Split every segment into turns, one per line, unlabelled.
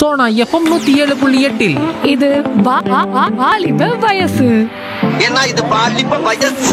Sona FM நூத்தி ஏழு புள்ளி எட்டில்
இது வா- வா- வா- வாலிப வயசு
ஏன்னா இது பாலிப்ப வயசு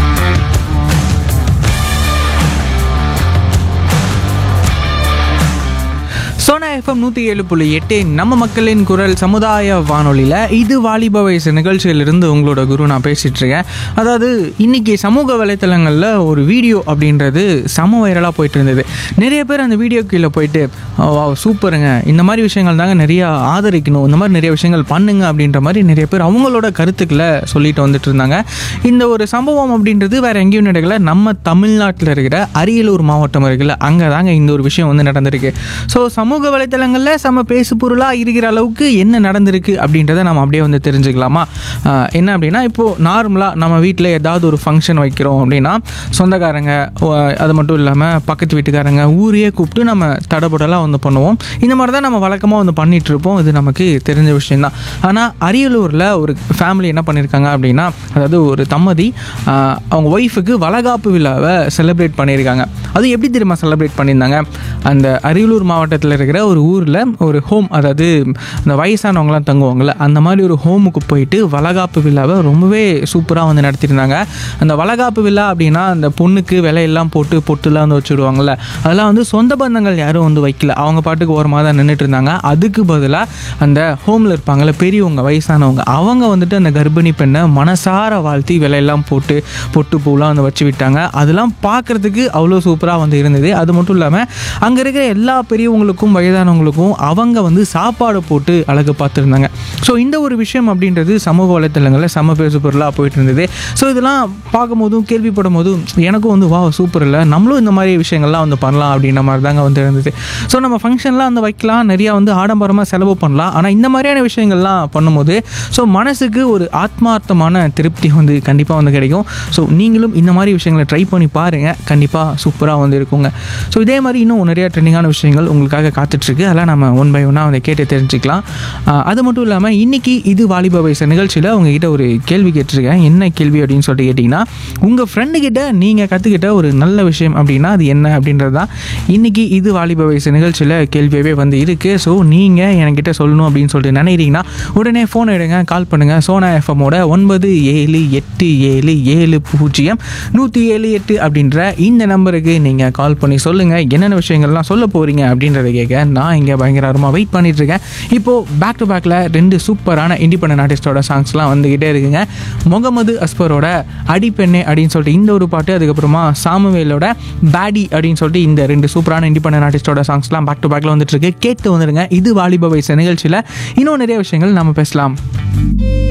சோனா எஃப்எம் நூற்றி ஏழு புள்ளி எட்டு நம்ம மக்களின் குரல் சமுதாய வானொலியில் இது வாலிப வயசு நிகழ்ச்சியிலிருந்து உங்களோட குரு நான் பேசிகிட்டு இருக்கேன் அதாவது இன்னைக்கு சமூக வலைத்தளங்களில் ஒரு வீடியோ அப்படின்றது சம வைரலாக போயிட்டு இருந்தது நிறைய பேர் அந்த வீடியோ கீழே போயிட்டு வா சூப்பருங்க இந்த மாதிரி விஷயங்கள் தாங்க நிறைய ஆதரிக்கணும் இந்த மாதிரி நிறைய விஷயங்கள் பண்ணுங்க அப்படின்ற மாதிரி நிறைய பேர் அவங்களோட கருத்துக்களை சொல்லிட்டு வந்துட்டு இருந்தாங்க இந்த ஒரு சம்பவம் அப்படின்றது வேற எங்கேயும் நடக்கல நம்ம தமிழ்நாட்டில் இருக்கிற அரியலூர் மாவட்டம் இருக்குல்ல அங்கே தாங்க இந்த ஒரு விஷயம் வந்து நடந்திருக்கு ஸோ சமூக வலைத்தளங்களில் செம பேசு பொருளாக இருக்கிற அளவுக்கு என்ன நடந்திருக்கு அப்படின்றத நம்ம அப்படியே வந்து தெரிஞ்சுக்கலாமா ஆஹ் என்ன அப்படின்னா இப்போது நார்மலாக நம்ம வீட்டில் ஏதாவது ஒரு ஃபங்க்ஷன் வைக்கிறோம் அப்படின்னா சொந்தக்காரங்க ஓ, அது மட்டும் இல்லாமல் பக்கத்து வீட்டுக்காரங்க ஊரையே கூப்பிட்டு நம்ம தடபுடலாக வந்து பண்ணுவோம் இந்த மாதிரி தான் நம்ம வழக்கமாக வந்து பண்ணிட்டு இருப்போம் இது நமக்கு தெரிஞ்ச விஷயம்தான் ஆனால் அரியலூரில் ஒரு ஃபேமிலி என்ன பண்ணியிருக்காங்க அப்படின்னா அதாவது ஒரு தம்பதி ஆஹ் அவங்க ஒய்ஃபுக்கு வளகாப்பு விழாவை செலிப்ரேட் பண்ணியிருக்காங்க அது எப்படி தெரியுமா செலிப்ரேட் பண்ணியிருந்தாங்க அந்த அரியலூர் மாவட்டத்தில் இருக்கிற ஒரு ஊரில் ஒரு ஹோம் அதாவது இந்த வயசானவங்களாம் தங்குவாங்கள்ல அந்த மாதிரி ஒரு ஹோமுக்கு போயிட்டு வளகாப்பு விழாவை ரொம்பவே சூப்பராக வந்து நடத்தியிருந்தாங்க அந்த வளகாப்பு விழா அப்படின்னா அந்த பொண்ணுக்கு விலையெல்லாம் போட்டு பொட்டுலாம் வந்து வச்சுடுவாங்கள்ல அதெல்லாம் வந்து சொந்த பந்தங்கள் யாரும் வந்து வைக்கல அவங்க பாட்டுக்கு ஓரமாக தான் நின்றுட்டு இருந்தாங்க அதுக்கு பதிலாக அந்த ஹோமில் இருப்பாங்கள்ல பெரியவங்க வயசானவங்க அவங்க வந்துட்டு அந்த கர்ப்பிணி பெண்ணை மனசார வாழ்த்தி விலையெல்லாம் போட்டு பொட்டு பூலாம் வந்து வச்சு விட்டாங்க அதெல்லாம் பார்க்குறதுக்கு அவ்வளோ சூப்பராக வந்து இருந்தது அது மட்டும் இல்லாமல் அங்கே இருக்கிற எல்லா பெரியவங்களுக்கும் வயதானவங்களுக்கும் அவங்க வந்து சாப்பாடு போட்டு அழகு பார்த்துருந்தாங்க ஸோ இந்த ஒரு விஷயம் அப்படின்றது சமூக வலைத்தளங்களில் சம பேசு பொருளாக போயிட்டு இருந்தது ஸோ இதெல்லாம் பார்க்கும்போதும் கேள்விப்படும் போதும் எனக்கும் வந்து வா சூப்பர் இல்லை நம்மளும் இந்த மாதிரி விஷயங்கள்லாம் வந்து பண்ணலாம் அப்படின்ற மாதிரி தாங்க வந்து இருந்தது ஸோ நம்ம ஃபங்க்ஷன்லாம் வந்து வைக்கலாம் நிறையா வந்து ஆடம்பரமாக செலவு பண்ணலாம் ஆனால் இந்த மாதிரியான விஷயங்கள்லாம் பண்ணும்போது ஸோ மனசுக்கு ஒரு ஆத்மார்த்தமான திருப்தி வந்து கண்டிப்பாக வந்து கிடைக்கும் ஸோ நீங்களும் இந்த மாதிரி விஷயங்களை ட்ரை பண்ணி பாருங்கள் கண்டிப்பாக சூப்பராக வந்து இருக்குங்க ஸோ இதே மாதிரி இன்னும் நிறைய ட்ரெண்டிங்கான விஷயங்கள் உங்களுக்காக காத்துட்ருக்கு அதெல்லாம் நம்ம ஒன் பை ஒன்னாக வந்து கேட்டு தெரிஞ்சுக்கலாம் ஆஹ் அது மட்டும் இல்லாமல் இன்னைக்கு இது வாலிப வயசு நிகழ்ச்சியில் உங்ககிட்ட ஒரு கேள்வி கேட்டிருக்கேன் என்ன கேள்வி அப்படின்னு சொல்லிட்டு கேட்டிங்கன்னா உங்கள் ஃப்ரெண்டு கிட்ட நீங்கள் கற்றுக்கிட்ட ஒரு நல்ல விஷயம் அப்படின்னா அது என்ன அப்படின்றது தான் இன்னைக்கு இது வாலிப வயசு நிகழ்ச்சியில் கேள்வியாகவே வந்து இருக்குது ஸோ நீங்கள் என்கிட்ட சொல்லணும் அப்படின்னு சொல்லிட்டு நினைக்கிறீங்கன்னா உடனே ஃபோன் எடுங்க கால் பண்ணுங்கள் சோனா எஃப்எம்மோட ஒன்பது ஏழு எட்டு ஏழு ஏழு பூஜ்ஜியம் நூற்றி ஏழு எட்டு அப்படின்ற இந்த நம்பருக்கு நீங்கள் கால் பண்ணி சொல்லுங்கள் என்னென்ன விஷயங்கள்லாம் சொல்ல போகிறீங்க அப்படின்றத கேட்க நான் இங்கே பயங்கரமாக வெயிட் பண்ணிட்டு இருக்கேன் இப்போது பேக் டு பேக்கில் ரெண்டு சூப்பரான இண்டிபெண்டன்ட் ஆர்டிஸ்டோட சாங்ஸ்லாம் வந்துக்கிட்டே இருக்குங்க முகமது அஸ்பரோட அடிப்பெண்ணே அப்படின்னு சொல்லிட்டு இந்த ஒரு பாட்டு அதுக்கப்புறமா சாமுவேலோட பேடி அப்படின்னு சொல்லிட்டு இந்த ரெண்டு சூப்பரான இண்டிபெண்டன்ட் ஆர்டிஸ்டோட சாங்ஸ்லாம் பேக் டு பேக்கில் வந்துட்டு இருக்கு கேட்டு வந்துடுங்க இது வாலிப வயசு நிகழ்ச்சியில் இன்னும் நிறைய விஷயங்கள் நம்ம பேசலாம்